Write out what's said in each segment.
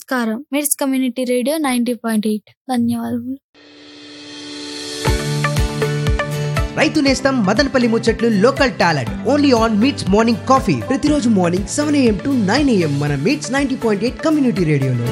నమస్కారం MITS community radio ninety point eight ధన్యవాదములు రైతు నేస్తం మదనపల్లి ముచ్చట్లు local talent only on MITS morning coffee ప్రతిరోజు morning seven AM to nine AM మన MITS ninety point eight community రేడియోలో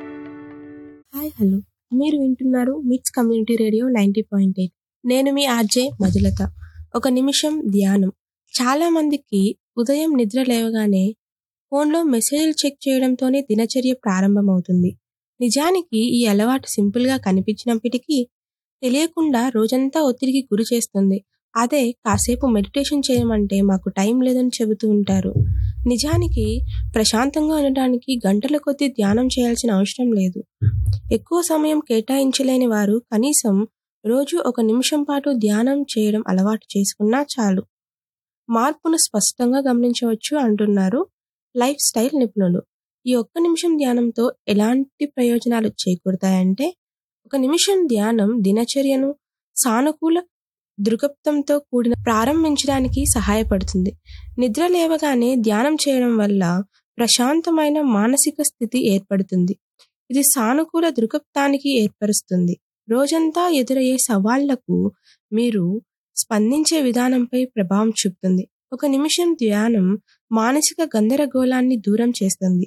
హాయ్ హలో మీరు వింటున్నారు MITS community radio ninety point eight నేను మీ ఆర్జే మధులత ఒక నిమిషం ధ్యానం చాలా మందికి ఉదయం నిద్ర లేవగానే ఫోన్లో మెసేజ్లు చెక్ చేయడంతోనే దినచర్య ప్రారంభమవుతుంది నిజానికి ఈ అలవాటు సింపుల్గా కనిపించినప్పటికీ తెలియకుండా రోజంతా ఒత్తిడికి గురి చేస్తుంది అదే కాసేపు మెడిటేషన్ చేయమంటే మాకు టైం లేదని చెబుతూ ఉంటారు నిజానికి ప్రశాంతంగా ఉండడానికి గంటల కొద్దీ ధ్యానం చేయాల్సిన అవసరం లేదు ఎక్కువ సమయం కేటాయించలేని వారు కనీసం రోజు ఒక నిమిషం పాటు ధ్యానం చేయడం అలవాటు చేసుకున్నా చాలు మార్పును స్పష్టంగా గమనించవచ్చు అంటున్నారు లైఫ్ స్టైల్ నిపుణులు ఈ ఒక్క నిమిషం ధ్యానంతో ఎలాంటి ప్రయోజనాలు చేకూరుతాయంటే ఒక నిమిషం ధ్యానం దినచర్యను సానుకూల దృగప్తంతో కూడిన ప్రారంభించడానికి సహాయపడుతుంది నిద్ర లేవగానే ధ్యానం చేయడం వల్ల ప్రశాంతమైన మానసిక స్థితి ఏర్పడుతుంది ఇది సానుకూల దృక్పథానికి ఏర్పరుస్తుంది రోజంతా ఎదురయ్యే సవాళ్లకు మీరు స్పందించే విధానంపై ప్రభావం చూపుతుంది ఒక నిమిషం ధ్యానం మానసిక గందరగోళాన్ని దూరం చేస్తుంది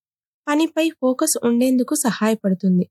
పనిపై ఫోకస్ ఉండేందుకు సహాయపడుతుంది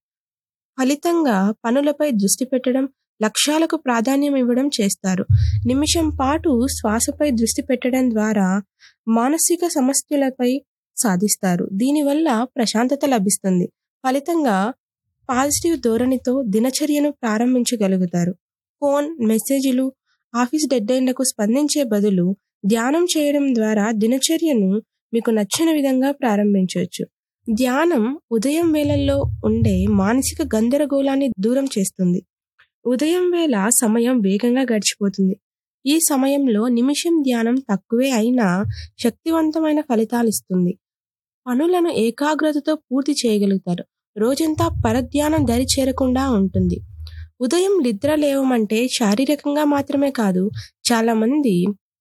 ఫలితంగా పనులపై దృష్టి పెట్టడం లక్ష్యాలకు ప్రాధాన్యం ఇవ్వడం చేస్తారు నిమిషం పాటు శ్వాసపై దృష్టి పెట్టడం ద్వారా మానసిక సమస్యలపై సాధిస్తారు దీనివల్ల ప్రశాంతత లభిస్తుంది ఫలితంగా పాజిటివ్ ధోరణితో దినచర్యను ప్రారంభించగలుగుతారు ఫోన్ మెసేజ్లు ఆఫీస్ డెడ్లైన్లకు స్పందించే బదులు ధ్యానం చేయడం ద్వారా దినచర్యను మీకు నచ్చిన విధంగా ప్రారంభించవచ్చు ధ్యానం ఉదయం వేళల్లో ఉండే మానసిక గందరగోళాన్ని దూరం చేస్తుంది ఉదయం వేళ సమయం వేగంగా గడిచిపోతుంది ఈ సమయంలో నిమిషం ధ్యానం తక్కువే అయినా శక్తివంతమైన ఫలితాలు ఇస్తుంది పనులను ఏకాగ్రతతో పూర్తి చేయగలుగుతారు రోజంతా పరధ్యానం దరి చేరకుండా ఉంటుంది ఉదయం నిద్ర లేవమంటే శారీరకంగా మాత్రమే కాదు చాలా మంది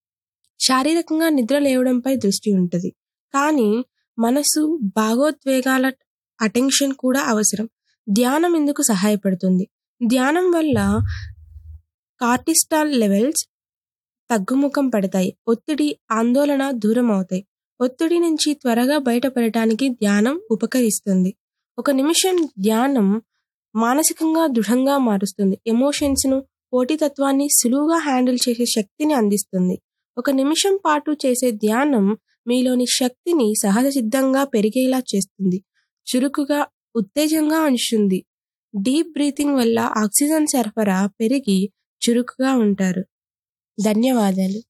శారీరకంగా నిద్ర లేవడంపై దృష్టి ఉంటుంది కానీ మనసు భాగోద్వేగాల అటెన్షన్ కూడా అవసరం ధ్యానం ఇందుకు సహాయపడుతుంది ధ్యానం వల్ల కార్టిస్టాల్ లెవెల్స్ తగ్గుముఖం పడతాయి ఒత్తిడి ఆందోళన దూరం అవుతాయి ఒత్తిడి నుంచి త్వరగా బయటపడటానికి ధ్యానం ఉపకరిస్తుంది ఒక నిమిషం ధ్యానం మానసికంగా దృఢంగా మారుస్తుంది ఎమోషన్స్ను పోటీతత్వాన్ని సులువుగా హ్యాండిల్ చేసే శక్తిని అందిస్తుంది ఒక నిమిషం పాటు చేసే ధ్యానం మీలోని శక్తిని సహజ సిద్ధంగా పెరిగేలా చేస్తుంది చురుకుగా ఉత్తేజంగా ఉంచుతుంది డీప్ బ్రీతింగ్ వల్ల ఆక్సిజన్ సరఫరా పెరిగి చురుకుగా ఉంటారు ధన్యవాదాలు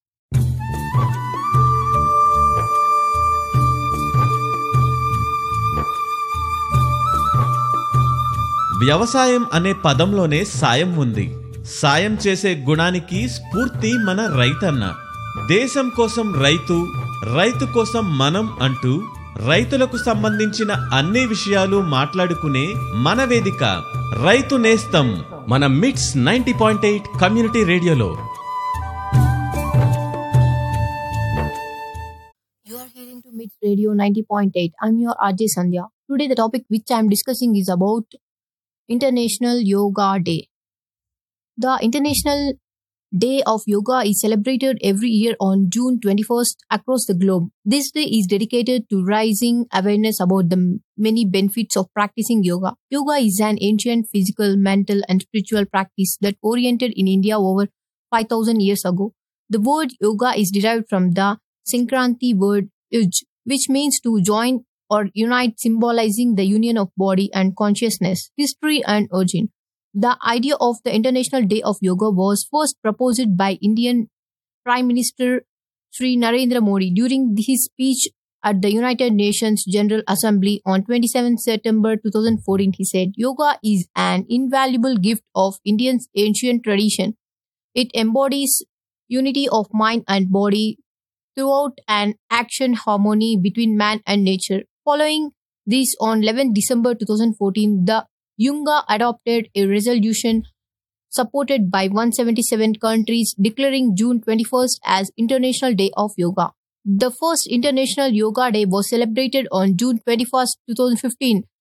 వ్యవసాయం అనే పదంలోనే సాయం ఉంది సాయం చేసే గుణానికి స్ఫూర్తి మన రైతన్న దేశం కోసం రైతు రైతు కోసం మనం అంటూ రైతులకు సంబంధించిన అన్ని విషయాలు మాట్లాడుకునే మన వేదిక రైతు నేస్తం మన MITS ninety point eight community రేడియోలో You are hearing to Mid Radio 90.8. I'm your RJ Sandhya. Today, the topic which I'm discussing is about International Yoga Day. The International Day of Yoga is celebrated every year on June 21st across the globe. This day is dedicated to raising awareness about the many benefits of practicing yoga. Yoga is an ancient physical, mental, and spiritual practice that oriented in India over 5000 years ago. The word yoga is derived from the Sankranti word yuj, which means to join or unite, symbolizing the union of body and consciousness, history, and origin. The idea of the International Day of Yoga was first proposed by Indian Prime Minister Sri Narendra Modi during his speech at the United Nations General Assembly on 27 September 2014. He said, Yoga is an invaluable gift of Indians' ancient tradition. It embodies unity of mind and body throughout an action harmony between man and nature. Following this, on 11 December 2014, the Yunga adopted a resolution supported by 177 countries declaring June 21st as International Day of Yoga. The first International Yoga Day was celebrated on June 21st, 2015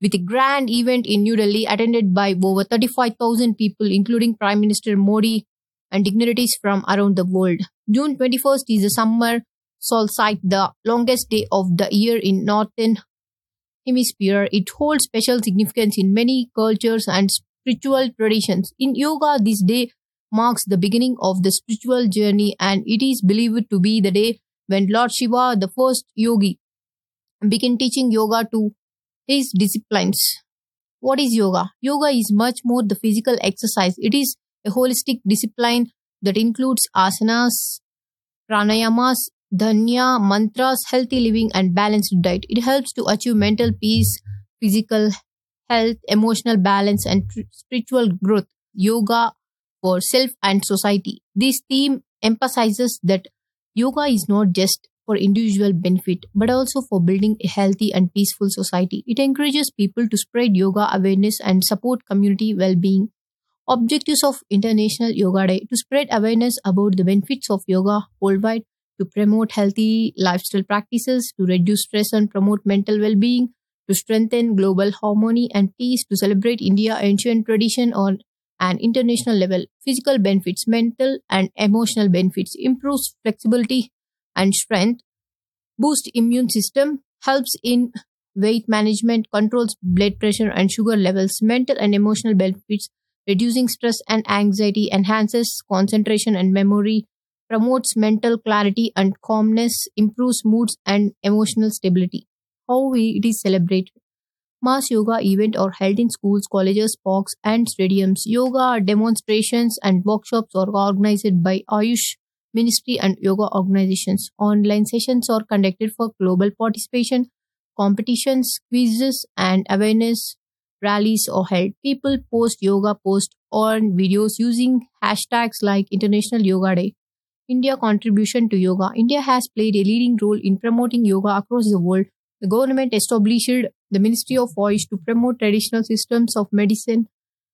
with a grand event in New Delhi attended by over 35,000 people, including Prime Minister Modi and dignitaries from around the world. June 21st is the summer solstice, the longest day of the year in northern hemisphere. It holds special significance in many cultures and spiritual traditions. In yoga, this day marks the beginning of the spiritual journey and it is believed to be the day when Lord Shiva, the first yogi, began teaching yoga to his disciples. What is yoga? Yoga is much more the physical exercise. It is a holistic discipline that includes asanas, pranayamas, dhanya, mantras, healthy living, and balanced diet. It helps to achieve mental peace, physical health, emotional balance, and tr- spiritual growth. Yoga for self and society. This theme emphasizes that yoga is not just for individual benefit but also for building a healthy and peaceful society. It encourages people to spread yoga awareness and support community well being. Objectives of International Yoga Day to spread awareness about the benefits of yoga worldwide, to promote healthy lifestyle practices, to reduce stress and promote mental well being, to strengthen global harmony and peace, to celebrate India ancient tradition on an international level, physical benefits, mental and emotional benefits, improves flexibility and strength, boost immune system, helps in weight management, controls blood pressure and sugar levels, mental and emotional benefits, reducing stress and anxiety, enhances concentration and memory, promotes mental clarity and calmness, improves moods and emotional stability. How we, it is celebrated. Mass yoga events are held in schools, colleges, parks, and stadiums. Yoga demonstrations and workshops are organized by Ayush Ministry and yoga organizations. Online sessions are conducted for global participation. Competitions, quizzes, and awareness rallies are held. People post yoga posts or videos using hashtags like International Yoga Day. India contribution to yoga. India has played a leading role in promoting yoga across the world. The government established the Ministry of Ayush to promote traditional systems of medicine,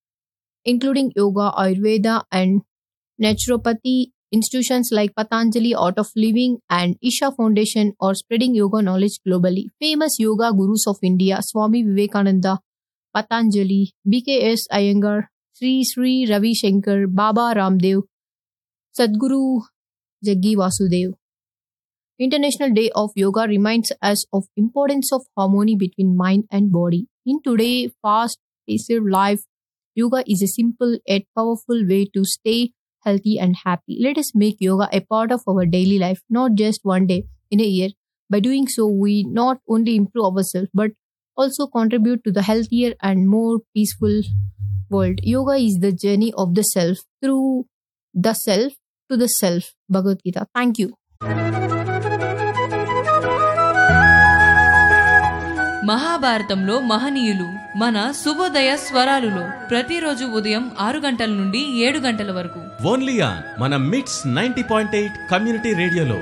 including yoga, Ayurveda, and naturopathy. Institutions like Patanjali Art of Living and Isha Foundation are spreading yoga knowledge globally. Famous yoga gurus of India, Swami Vivekananda, Patanjali, BKS Iyengar, Sri Sri Ravi Shankar, Baba Ramdev, Sadguru Jaggi Vasudev. International Day of Yoga reminds us of importance of harmony between mind and body. In today's fast-paced life, yoga is a simple yet powerful way to stay healthy and happy. Let us make yoga a part of our daily life, not just one day in a year. By doing so, we not only improve ourselves but also contribute to the healthier and more peaceful world. Yoga is the journey of the self through the self to the self. Bhagavad Gita. Thank you. మహాభారతంలో మహనీయులు మన శుభోదయ స్వరాలులో ప్రతిరోజు ఉదయం ఆరు గంటల నుండి ఏడు గంటల వరకు ఓన్లీ ఆన్ మన MITS ninety point eight community రేడియోలో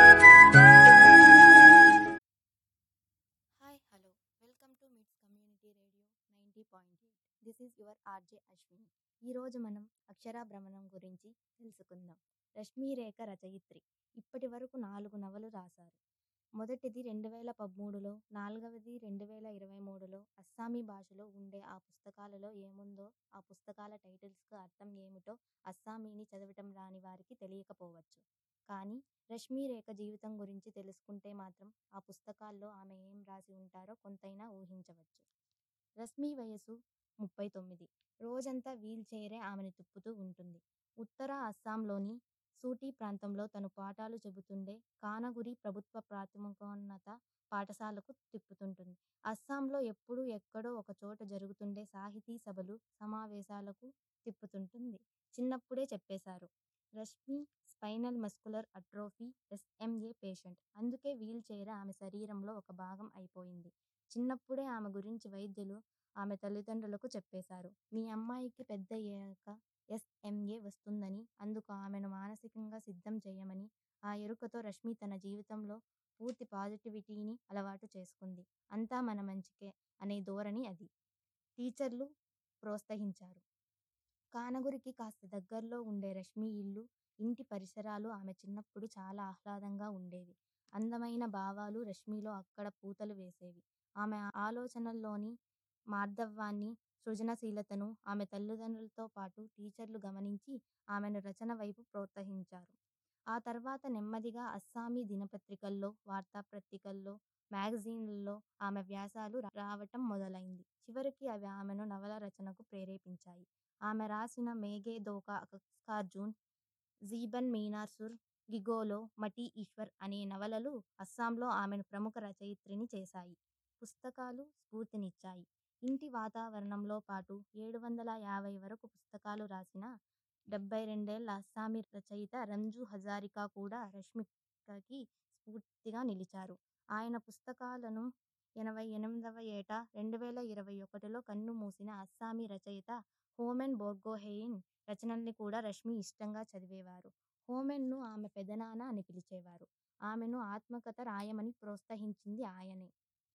hi hello welcome to MITS community radio ninety point eight this is your RJ Ashwini ఈరోజు మనం అక్షరాభ్రమణం గురించి తెలుసుకుందాం రశ్మి రేఖ రచయిత్రి ఇప్పటి వరకు నాలుగు నవలు రాశారు మొదటిది రెండు వేల పదమూడులో నాలుగవది రెండు వేల ఇరవై మూడులో అస్సామీ భాషలో ఉండే ఆ పుస్తకాలలో ఏముందో ఆ పుస్తకాల టైటిల్స్కు అర్థం ఏమిటో అస్సామీని చదవటం రాని వారికి తెలియకపోవచ్చు కానీ రష్మీ రేఖ జీవితం గురించి తెలుసుకుంటే మాత్రం ఆ పుస్తకాల్లో ఆమె ఏం రాసి ఉంటారో కొంతైనా ఊహించవచ్చు రశ్మి వయసు ముప్పై తొమ్మిది రోజంతా వీల్ చైరే ఆమెను తిప్పుతూ ఉంటుంది ఉత్తర అస్సాంలోని సూటీ ప్రాంతంలో తను పాఠాలు చెబుతుండే కానగురి ప్రభుత్వ ప్రాథమికోన్నత పాఠశాలకు తిప్పుతుంటుంది అస్సాంలో ఎప్పుడూ ఎక్కడో ఒక చోట జరుగుతుండే సాహితీ సభలు సమావేశాలకు తిప్పుతుంటుంది చిన్నప్పుడే చెప్పేశారు Rashmi spinal muscular atrophy SMA patient అందుకే వీల్ చైర్ ఆమె శరీరంలో ఒక భాగం అయిపోయింది చిన్నప్పుడే ఆమె గురించి వైద్యులు ఆమె తల్లిదండ్రులకు చెప్పేశారు మీ అమ్మాయికి పెద్ద అయ్యాక ఎస్ఎంఏ వస్తుందని అందుకు ఆమెను మానసికంగా సిద్ధం చేయమని ఆ ఎరుకతో రష్మి తన జీవితంలో పూర్తి పాజిటివిటీని అలవాటు చేసుకుంది అంతా మన మంచికే అనే ధోరణి అది టీచర్లు ప్రోత్సహించారు కానగురికి కాస్త దగ్గరలో ఉండే రష్మి ఇల్లు ఇంటి పరిసరాలు ఆమె చిన్నప్పుడు చాలా ఆహ్లాదంగా ఉండేవి అందమైన భావాలు రష్మిలో అక్కడ పూతలు వేసేవి ఆమె ఆలోచనల్లోని మార్ధవాన్ని సృజనశీలతను ఆమె తల్లిదండ్రులతో పాటు టీచర్లు గమనించి ఆమెను రచన వైపు ప్రోత్సహించారు ఆ తర్వాత నెమ్మదిగా అస్సామీ దినపత్రికల్లో వార్తాపత్రికల్లో మ్యాగజైన్లలో ఆమె వ్యాసాలు రా- రావటం మొదలైంది చివరికి అవి ఆమెను నవల రచనకు ప్రేరేపించాయి ఆమె రాసిన మేఘే దోకా అకస్కార్జూన్ జీబన్ మీనార్సుర్ గిగోలో మటి ఈశ్వర్ అనే నవలలు అస్సాంలో ఆమెను ప్రముఖ రచయిత్రిని చేశాయి పుస్తకాలు స్ఫూర్తినిచ్చాయి ఇంటి వాతావరణంలో పాటు ఏడు వందల యాభై వరకు పుస్తకాలు రాసిన డెబ్బై రెండేళ్ల అస్సామీ రచయిత రంజు హజారికా కూడా రష్మికకి స్ఫూర్తిగా నిలిచారు ఆయన పుస్తకాలను ఎనభై ఎనిమిదవ ఏట రెండు వేల ఇరవై ఒకటిలో కన్ను మూసిన అస్సామీ రచయిత హోమెన్ బోర్గోహెయిన్ రచనల్ని కూడా రష్మి ఇష్టంగా చదివేవారు హోమెన్ను ఆమె పెదనాన్న అని పిలిచేవారు ఆమెను ఆత్మకథ రాయమని ప్రోత్సహించింది ఆయనే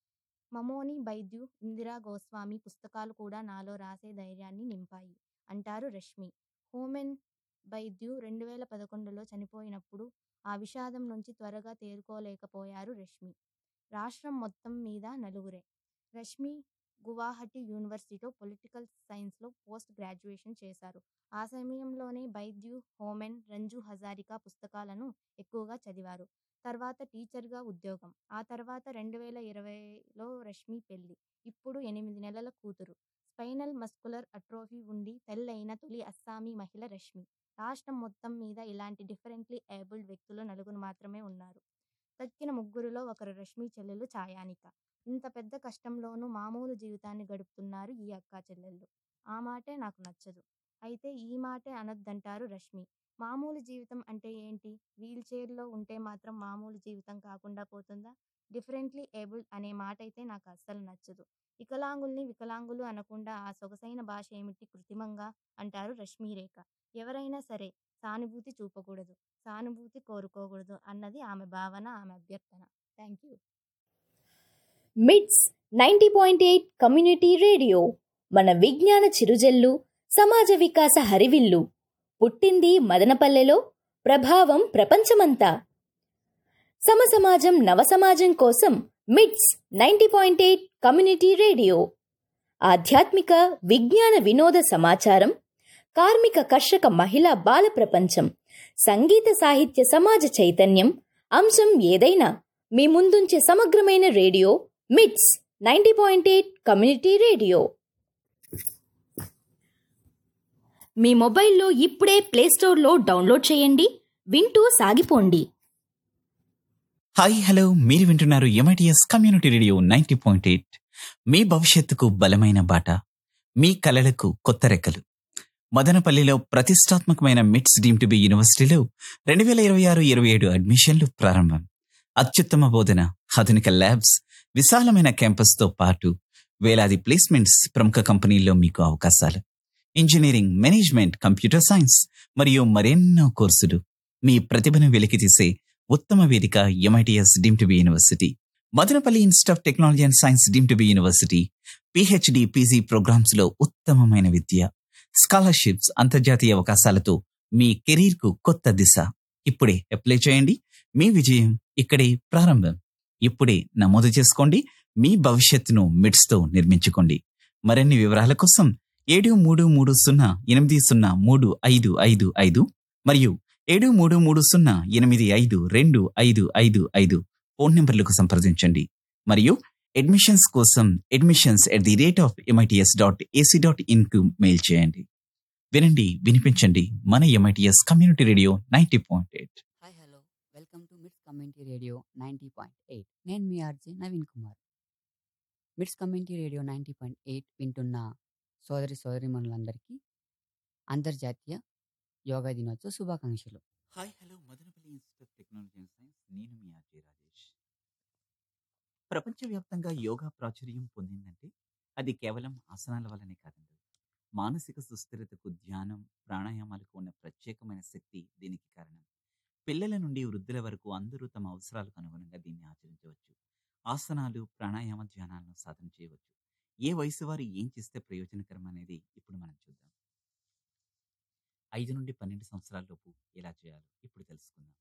మమోని బైద్యు ఇందిరా గోస్వామి పుస్తకాలు కూడా నాలో రాసే ధైర్యాన్ని నింపాయి అంటారు రష్మి హోమెన్ బైద్యు రెండు వేల పదకొండులో చనిపోయినప్పుడు ఆ విషాదం నుంచి త్వరగా తేరుకోలేకపోయారు రష్మి రాష్ట్రం మొత్తం మీద నలుగురే రష్మి గువాహటి యూనివర్సిటీలో పొలిటికల్ సైన్స్లో పోస్ట్ గ్రాడ్యుయేషన్ చేశారు ఆ సమయంలోనే బైద్యు హోమెన్ రంజు హజారికా పుస్తకాలను ఎక్కువగా చదివారు తర్వాత టీచర్గా ఉద్యోగం ఆ తర్వాత రెండు వేల ఇరవైలో రష్మి పెళ్లి ఇప్పుడు ఎనిమిది నెలల కూతురు స్పైనల్ మస్కులర్ అట్రోఫీ ఉండి తల్లైన తొలి అస్సామీ మహిళ రష్మి రాష్ట్రం మొత్తం మీద ఇలాంటి డిఫరెంట్లీ ఏబుల్డ్ వ్యక్తులు నలుగురు మాత్రమే ఉన్నారు తక్కిన ముగ్గురులో ఒకరు రష్మి చెల్లెలు ఛాయానిక ఇంత పెద్ద కష్టంలోనూ మామూలు జీవితాన్ని గడుపుతున్నారు ఈ అక్కా చెల్లెళ్ళు ఆ మాటే నాకు నచ్చదు అయితే ఈ మాటే అనొద్దంటారు రష్మి మామూలు జీవితం అంటే ఏంటి వీల్ చైర్లో ఉంటే మాత్రం మామూలు జీవితం కాకుండా పోతుందా డిఫరెంట్లీ ఏబుల్డ్ అనే మాట అయితే నాకు అస్సలు నచ్చదు వికలాంగుల్ని వికలాంగులు అనకుండా ఆ సొగసైన భాష ఏమిటి కృత్రిమంగా అంటారు రష్మి రేఖ ఎవరైనా సరే సానుభూతి చూపకూడదు సానుభూతి కోరుకోకూడదు అన్నది ఆమె భావన ఆమె అభ్యర్థన thank you MITS ninety point eight community radio మన విజ్ఞాన చిరుజల్లు సమాజ వికాస హరివిల్లు పుట్టింది మదనపల్లెలో ప్రభావం ప్రపంచమంతా సమసమాజం నవసమాజం కోసం MITS ninety point eight community radio ఆధ్యాత్మిక విజ్ఞాన వినోద సమాచారం కార్మిక కర్షక మహిళా బాల ప్రపంచం సంగీత సాహిత్య సమాజ చైతన్యం అంశం ఏదైనా మీ ముందుంచే సమగ్రమైన radio MITS ninety point eight community radio మీ మొబైల్లో ఇప్పుడే ప్లేస్టోర్లో డౌన్లోడ్ చేయండి వింటూ సాగిపోండి హాయ్ హలో మీరు వింటున్నారు MITS community radio ninety point eight మీ భవిష్యత్తుకు బలమైన బాట మీ కలలకు కొత్త రెక్కలు మదనపల్లిలో ప్రతిష్టాత్మకమైన మిట్స్ డీమ్ టు బి యూనివర్సిటీలో రెండు వేల ఇరవై ఆరు ఇరవై ఏడు అడ్మిషన్లు ప్రారంభం అత్యుత్తమ బోధన ఆధునిక ల్యాబ్స్ విశాలమైన క్యాంపస్తో పాటు వేలాది ప్లేస్మెంట్స్ ప్రముఖ కంపెనీల్లో మీకు అవకాశాలు ఇంజనీరింగ్ మేనేజ్మెంట్ కంప్యూటర్ సైన్స్ మరియు మరెన్నో కోర్సులు మీ ప్రతిభను వెలికితీసే ఉత్తమ వేదిక MITS deem to be university Madanapalle institute of technology and science deem to be university PhD PG programmes లో ఉత్తమమైన విద్య స్కాలర్షిప్స్ అంతర్జాతీయ అవకాశాలతో మీ కెరీర్ కు కొత్త దిశ ఇప్పుడే అప్లై చేయండి మీ విజయం ఇక్కడే ప్రారంభం ఇప్పుడే నమోదు చేసుకోండి మీ భవిష్యత్తును మిడ్స్ తో నిర్మించుకోండి మరిన్ని వివరాల కోసం ఏడు మూడు మూడు సున్నా ఎనిమిది సున్నా మూడు ఐదు ఐదు ఐదు మరియు ఏడు మూడు మూడు సున్నా ఎనిమిది ఐదు రెండు ఐదు ఐదు ఐదు ఫోన్ నెంబర్లకు సంప్రదించండి మరియు అడ్మిషన్స్ కోసం admissions at the rate of MITS dot AC dot in కు మెయిల్ చేయండి వినండి వినిపించండి మన MITS community radio ninety point eight hi hello welcome to MITS community radio ninety point eight నేను మీ RJ Naveen Kumar MITS community radio ninety point eight వింటున్న సోదరి సోదరిమణులందరికీ అంతర్జాతీయ యోగా దినోత్సవ శుభాకాంక్షలు hi hello Madanapalle institute of technology and science నేను మీ ఆర్జే రాజేష్ ప్రపంచవ్యాప్తంగా యోగా ప్రాచుర్యం పొందిందంటే అది కేవలం ఆసనాల వల్లనే కాదండి మానసిక సుస్థిరతకు ధ్యానం ప్రాణాయామాలకు ఉన్న ప్రత్యేకమైన శక్తి దీనికి కారణం పిల్లల నుండి వృద్ధుల వరకు అందరూ తమ అవసరాలకు అనుగుణంగా దీన్ని ఆచరించవచ్చు ఆసనాలు ప్రాణాయామ ధ్యానాలను సాధన చేయవచ్చు ఏ వయసు వారు ఏం చేస్తే ప్రయోజనకరం అనేది ఇప్పుడు మనం చూద్దాం ఐదు నుండి పన్నెండు సంవత్సరాల లోపు ఎలా చేయాలో ఇప్పుడు తెలుసుకుందాం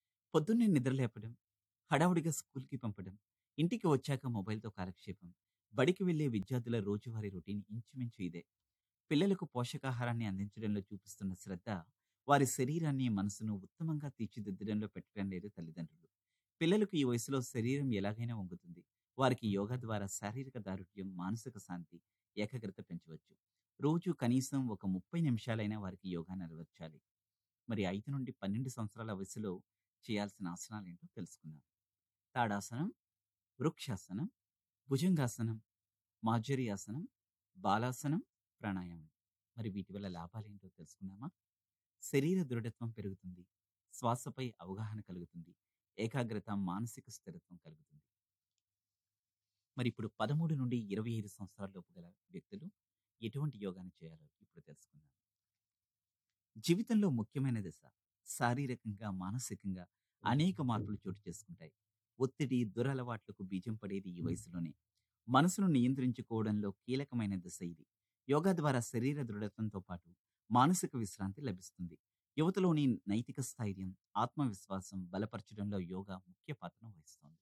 పొద్దున్నే నిద్ర లేపడం హడావుడిగా స్కూల్కి పంపడం ఇంటికి వచ్చాక మొబైల్తో కాలక్షేపం బడికి వెళ్లే విద్యార్థుల రోజువారీ రొటీన్ ఇంచుమించు ఇదే పిల్లలకు పోషకాహారాన్ని అందించడంలో చూపిస్తున్న శ్రద్ధ వారి శరీరాన్ని మనసును ఉత్తమంగా తీర్చిదిద్దడంలో పెట్టడం లేదు తల్లిదండ్రులు పిల్లలకు ఈ వయసులో శరీరం ఎలాగైనా వంగుతుంది వారికి యోగా ద్వారా శారీరక దారుఢ్యం మానసిక శాంతి ఏకాగ్రత పెంచవచ్చు రోజు కనీసం ఒక ముప్పై నిమిషాలైనా వారికి యోగా నిర్వహించాలి మరి ఐదు నుండి పన్నెండు సంవత్సరాల వయసులో చేయాల్సిన ఆసనాలు ఏంటో తెలుసుకుందాం తాడాసనం వృక్షాసనం భుజంగాసనం మాజరి బాలాసనం ప్రాణాయామం మరి వీటి వల్ల లాభాలు ఏంటో తెలుసుకుందామా శరీర దృఢత్వం పెరుగుతుంది శ్వాసపై అవగాహన కలుగుతుంది ఏకాగ్రత మానసిక స్థిరత్వం కలుగుతుంది మరి ఇప్పుడు పదమూడు నుండి ఇరవై ఐదు సంవత్సరాల లోపు గల వ్యక్తులు ఎటువంటి యోగాన్ని చేయాలో ఇప్పుడు తెలుసుకుందాం జీవితంలో ముఖ్యమైన దశ శారీరకంగా మానసికంగా అనేక మార్పులు చోటు చేసుకుంటాయి ఒత్తిడి దురలవాట్లకు బీజం పడేది ఈ వయసులోనే మనసును నియంత్రించుకోవడంలో కీలకమైన దశ ఇది యోగా ద్వారా శరీర దృఢత్వంతో పాటు మానసిక విశ్రాంతి లభిస్తుంది యువతలోని నైతిక స్థైర్యం ఆత్మవిశ్వాసం బలపరచడంలో యోగా ముఖ్య పాత్రను వహిస్తోంది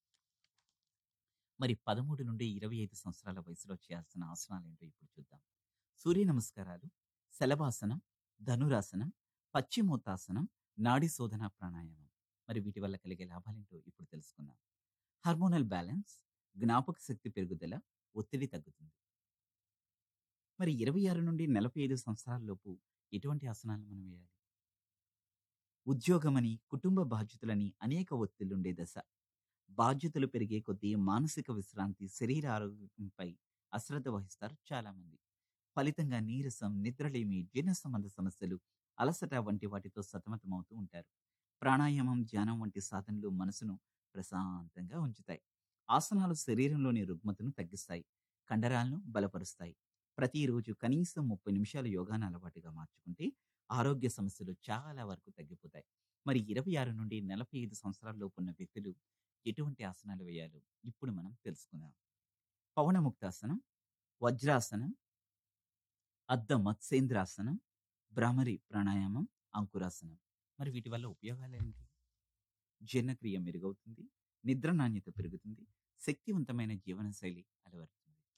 మరి పదమూడు నుండి ఇరవై ఐదు సంవత్సరాల వయసులో చేయాల్సిన ఆసనాలు ఏంటో ఇప్పుడు చూద్దాం సూర్య నమస్కారాలు శలభాసనం ధనురాసనం పశ్చిమోత్తాసనం నాడి శోధన ప్రాణాయామం మరి వీటి వల్ల కలిగే లాభాలేంటో ఇప్పుడు తెలుసుకుందాం హార్మోనల్ బ్యాలెన్స్ జ్ఞాపక శక్తి పెరుగుదల ఒత్తిడి తగ్గుతుంది మరి ఇరవై ఆరు నుండి నలభై ఐదు సంవత్సరాల లోపు ఎటువంటి ఆసనాలు మనం వేయాలి ఉద్యోగమని కుటుంబ బాధ్యతలని అనేక ఒత్తిళ్లుండే దశ బాధ్యతలు పెరిగే కొద్దీ మానసిక విశ్రాంతి శరీర ఆరోగ్యంపై అశ్రద్ధ వహిస్తారు చాలా మంది ఫలితంగా నీరసం నిద్రలేమి జీర్ణ సంబంధ సమస్యలు అలసట వంటి వాటితో సతమతమవుతూ ఉంటారు ప్రాణాయామం ధ్యానం వంటి సాధనలు మనసును ప్రశాంతంగా ఉంచుతాయి ఆసనాలు శరీరంలోని రుగ్మతను తగ్గిస్తాయి కండరాలను బలపరుస్తాయి ప్రతిరోజు కనీసం ముప్పై నిమిషాలు యోగాను అలవాటుగా మార్చుకుంటే ఆరోగ్య సమస్యలు చాలా వరకు తగ్గిపోతాయి మరి ఇరవై ఆరు నుండి నలభై ఐదు సంవత్సరాల లోపు ఉన్న వ్యక్తులు ఎటువంటి ఆసనాలు వేయాలో ఇప్పుడు మనం తెలుసుకుందాం పవనముక్తాసనం వజ్రాసనం అర్ధ మత్స్యేంద్రాసనం భ్రామరి ప్రాణాయామం అంకురాసనం మరి వీటి వల్ల ఉపయోగాలు ఏంటి జీర్ణక్రియ మెరుగవుతుంది నిద్ర నాణ్యత పెరుగుతుంది శక్తివంతమైన జీవనశైలి అలవరుతుంది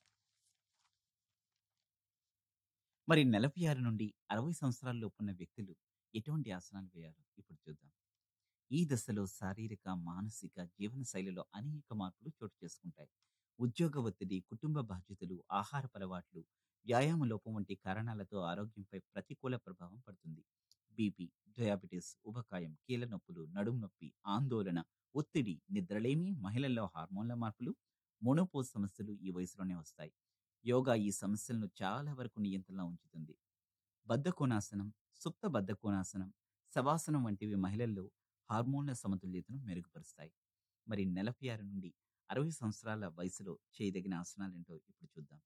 మరి నలభై ఆరు నుండి అరవై సంవత్సరాల లోపు ఉన్న వ్యక్తులు ఎటువంటి ఆసనాలు వేయాలో ఇప్పుడు చూద్దాం ఈ దశలో శారీరక మానసిక జీవన శైలిలో అనేక మార్పులు చోటు చేసుకుంటాయి ఉద్యోగ ఒత్తిడి కుటుంబ బాధ్యతలు ఆహారపు అలవాట్లు వ్యాయామ లోపం వంటి కారణాలతో ఆరోగ్యంపై ప్రతికూల ప్రభావం పడుతుంది బీపీ డయాబెటీస్ ఉబకాయం కీళ్ళ నొప్పులు నడుము నొప్పి ఆందోళన ఒత్తిడి నిద్రలేమి మహిళల్లో హార్మోన్ల మార్పులు మోనోపోజ్ సమస్యలు ఈ వయసులోనే వస్తాయి యోగా ఈ సమస్యలను చాలా వరకు నియంత్రణలో ఉంచుతుంది బద్ధకోణాసనం సుప్త బద్ధకోణాసనం శవాసనం వంటివి మహిళల్లో హార్మోన్ల సమతుల్యతను మెరుగుపరుస్తాయి మరి నలభై ఆరు నుండి అరవై సంవత్సరాల వయసులో చేయదగిన ఆసనాలేంటో ఇప్పుడు చూద్దాం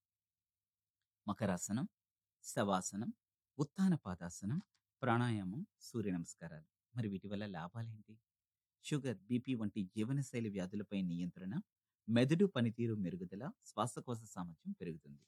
మకరాసనం శవాసనం ఉత్థాన పాదాసనం ప్రాణాయామం సూర్య నమస్కారాలు మరి వీటి వల్ల లాభాలేంటి షుగర్ బీపీ వంటి జీవనశైలి వ్యాధులపై నియంత్రణ మెదడు పనితీరు మెరుగుదల శ్వాసకోశ సామర్థ్యం పెరుగుతుంది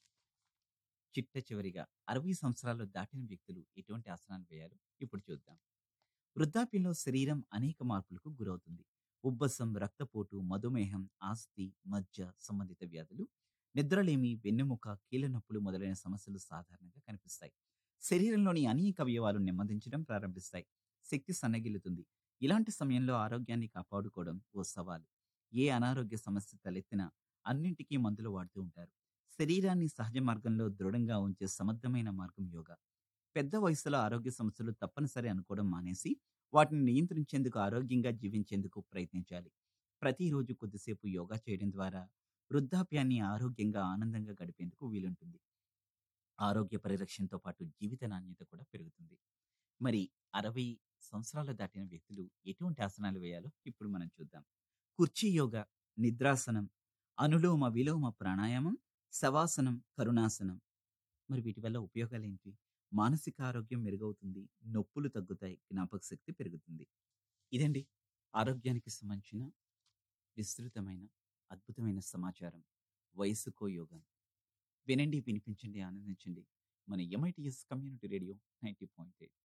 చిట్ట చివరిగా అరవై సంవత్సరాలు దాటిన వ్యక్తులు ఎటువంటి ఆసనాలు వేయాలో ఇప్పుడు చూద్దాం వృద్ధాప్యంలో శరీరం అనేక మార్పులకు గురవుతుంది ఉబ్బసం రక్తపోటు మధుమేహం ఆస్తి మజ్జ సంబంధిత వ్యాధులు నిద్రలేమి వెన్నెముక కీళ్ళ నొప్పులు మొదలైన సమస్యలు సాధారణంగా కనిపిస్తాయి శరీరంలోని అనేక అవయవాలు నెమ్మదించడం ప్రారంభిస్తాయి శక్తి సన్నగిల్లుతుంది ఇలాంటి సమయంలో ఆరోగ్యాన్ని కాపాడుకోవడం ఓ సవాలు ఏ అనారోగ్య సమస్య తలెత్తినా అన్నింటికీ మందులు వాడుతూ ఉంటారు శరీరాన్ని సహజ మార్గంలో దృఢంగా ఉంచే సమర్థమైన మార్గం యోగా పెద్ద వయసులో ఆరోగ్య సమస్యలు తప్పనిసరి అనుకోవడం మానేసి వాటిని నియంత్రించేందుకు ఆరోగ్యంగా జీవించేందుకు ప్రయత్నించాలి ప్రతిరోజు కొద్దిసేపు యోగా చేయడం ద్వారా వృద్ధాప్యాన్ని ఆరోగ్యంగా ఆనందంగా గడిపేందుకు వీలుంటుంది ఆరోగ్య పరిరక్షణతో పాటు జీవిత నాణ్యత కూడా పెరుగుతుంది మరి అరవై సంవత్సరాలు దాటిన వ్యక్తులు ఎటువంటి ఆసనాలు వేయాలో ఇప్పుడు మనం చూద్దాం కుర్చీ యోగా నిద్రాసనం అనులోమ విలోమ ప్రాణాయామం శవాసనం కరుణాసనం మరి వీటి వల్ల ఉపయోగాలు ఏంటి మానసిక ఆరోగ్యం మెరుగవుతుంది నొప్పులు తగ్గుతాయి జ్ఞాపక శక్తి పెరుగుతుంది ఇదండి ఆరోగ్యానికి సంబంధించిన విస్తృతమైన అద్భుతమైన సమాచారం వయసుకో యోగా వినండి వినిపించండి ఆనందించండి మన MITS community radio ninety point eight